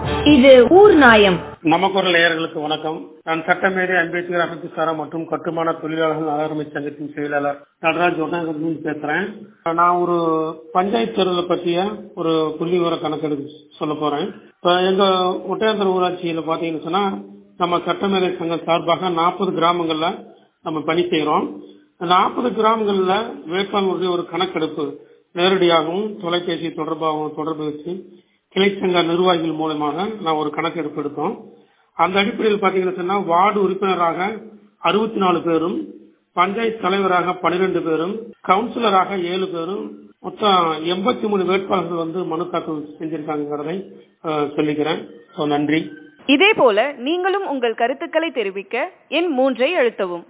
இது ஊர் நாயம் நமக்குரல் நேயர்களுக்கு வணக்கம் நான் சட்டமேதை அம்பேத்கர் அமைப்பு சாரா மற்றும் கட்டுமான தொழிலாளர்கள் நலரமை சங்கத்தின் செயலாளர் நடராஜ் ஒட்டகம் பேசுறேன் நான் ஒரு பஞ்சாயத்து தேர்தலை பற்றிய ஒரு புள்ளி விவர கணக்கெடுப்பு சொல்ல போறேன் இப்ப எங்க ஒட்டையாந்தர் ஊராட்சியில பாத்தீங்கன்னு சொன்னா நம்ம சட்டமேதை சங்கம் சார்பாக நாற்பது கிராமங்கள்ல நம்ம பணி செய்யறோம் நாற்பது கிராமங்கள்ல வேட்பாளர்களுடைய ஒரு கணக்கெடுப்பு நேரடியாகவும் தொலைபேசி தொடர்பாகவும் தொடர்பு வச்சு கிளை சங்க நிர்வாகிகள் மூலமாக நான் ஒரு கணக்கெடுப்பு எடுத்தோம் அந்த அடிப்படையில் பாத்தீங்கன்னா சொன்னா வார்டு உறுப்பினராக அறுபத்தி நாலு பேரும் பஞ்சாயத்து தலைவராக பனிரெண்டு பேரும் கவுன்சிலராக ஏழு பேரும் மொத்தம் எண்பத்தி மூணு வேட்பாளர்கள் வந்து மனு தாக்கல் செஞ்சிருக்காங்கிறதை அஹ், சொல்லிக்கிறேன் ஸோ நன்றி இதேபோல நீங்களும் உங்கள் கருத்துக்களை தெரிவிக்க எண் மூன்றை அழுத்தவும்